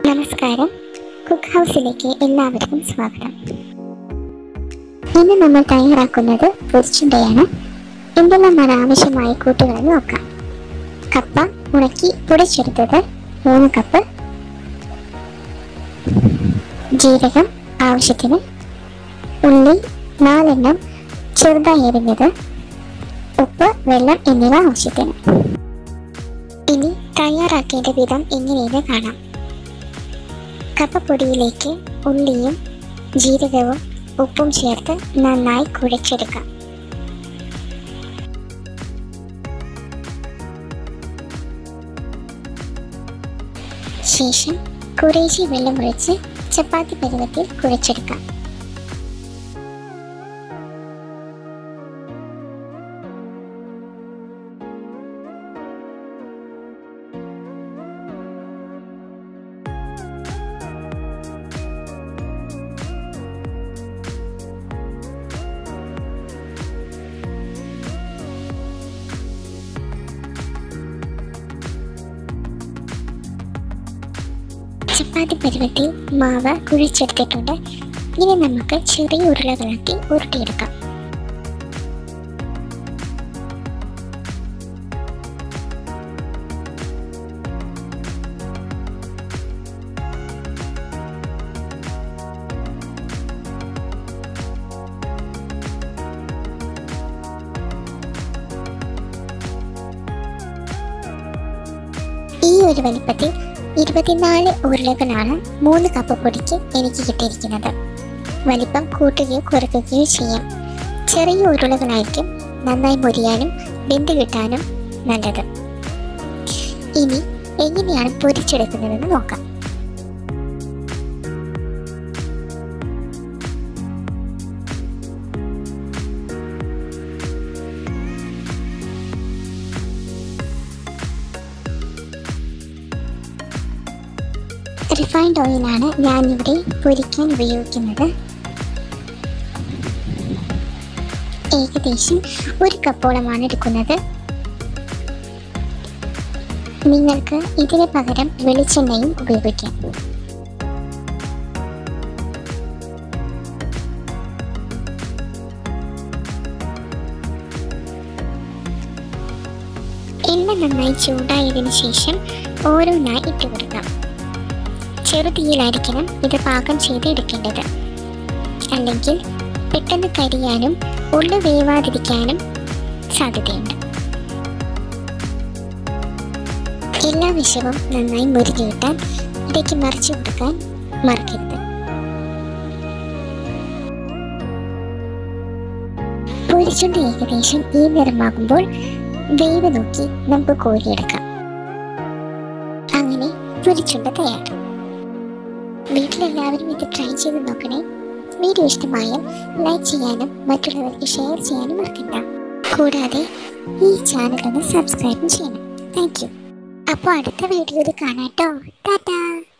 നമസ്കാരം കുക്ക് ഹൗസിലേക്ക് എല്ലാവർക്കും സ്വാഗതം ഇന്ന് നമ്മൾ തയ്യാറാക്കുന്നത് പൊരിച്ചുണ്ടയാണ് എന്തെല്ലാമാണ് ആവശ്യമായ കൂട്ടുകളെന്ന് നോക്കാം കപ്പ ഉണക്കി പൊടിച്ചെടുത്തത് മൂന്ന് കപ്പ് ജീരകം ആവശ്യത്തിന് ഉള്ളി നാലെണ്ണം ചെറുതായി എരിഞ്ഞത് ഉപ്പ് വെള്ളം എന്നിവ ആവശ്യത്തിന് ഇനി തയ്യാറാക്കേണ്ട വിധം എങ്ങനെയെന്ന് കാണാം കപ്പപ്പൊടിയിലേക്ക് ഉള്ളിയും ജീരകവും ഉപ്പും ചേർത്ത് നന്നായി കുഴച്ചെടുക്കാം ശേഷം കുറേശ്ശെ വെള്ളമൊഴിച്ച് ചപ്പാത്തി പരുവത്തിൽ കുഴച്ചെടുക്കാം ചപ്പാത്തി പരുവത്തിൽ മാവ് കുഴിച്ചെടുത്തിട്ടുണ്ട് ഇനി നമുക്ക് ചെറിയ ഉരുളകളാക്കി ഉരുട്ടിയെടുക്കാം ഈ ഒരു വലിപ്പത്തിൽ ഇരുപത്തിനാല് ഉരുളകളാണ് മൂന്ന് കപ്പ് പൊടിക്ക് എനിക്ക് കിട്ടിയിരിക്കുന്നത് വലിപ്പം കൂട്ടുകയോ കുറയ്ക്കുകയോ ചെയ്യാം ചെറിയ ഉരുളകളായിരിക്കും നന്നായി മുരിയാനും വെന്ത് കിട്ടാനും നല്ലത് ഇനി എങ്ങനെയാണ് പൊരിച്ചെടുക്കുന്നതെന്ന് നോക്കാം റിഫൈൻഡ് ഓയിലാണ് ഞാനിവിടെ പൊരിക്കാൻ ഉപയോഗിക്കുന്നത് ഏകദേശം ഒരു കപ്പോളമാണ് എടുക്കുന്നത് നിങ്ങൾക്ക് ഇതിന് പകരം വെളിച്ചെണ്ണയും ഉപയോഗിക്കാം എണ്ണ നന്നായി ചൂടായതിനു ശേഷം ഓരോന്നായി ഇട്ട് കൊടുക്കാം ചെറുതീയിലായിരിക്കണം ഇത് പാകം ചെയ്ത് എടുക്കേണ്ടത് അല്ലെങ്കിൽ പെട്ടെന്ന് കരിയാനും ഉള്ളു വേവാതിരിക്കാനും സാധ്യതയുണ്ട് എല്ലാ വിഷവും നന്നായി മുരിഞ്ഞു കിട്ടാൻ ഇടയ്ക്ക് മറിച്ചു കൊടുക്കാൻ മറക്കരുത് പൊരിച്ചുണ്ട് ഏകദേശം ഈ നിറമാകുമ്പോൾ വേവ് നോക്കി നമുക്ക് കോരിയെടുക്കാം അങ്ങനെ പൊരിച്ചുണ്ട് തയ്യാർ വീട്ടിലെല്ലാവരും ഇത് ട്രൈ ചെയ്ത് നോക്കണേ വീഡിയോ ഇഷ്ടമായാൽ ലൈക്ക് ചെയ്യാനും മറ്റുള്ളവർക്ക് ഷെയർ ചെയ്യാനും മറക്കണ്ട കൂടാതെ ഈ ചാനൽ ഒന്ന് സബ്സ്ക്രൈബും ചെയ്യണം താങ്ക് യു അപ്പോൾ അടുത്ത വീഡിയോയിൽ കാണാട്ടോ ടാറ്റാ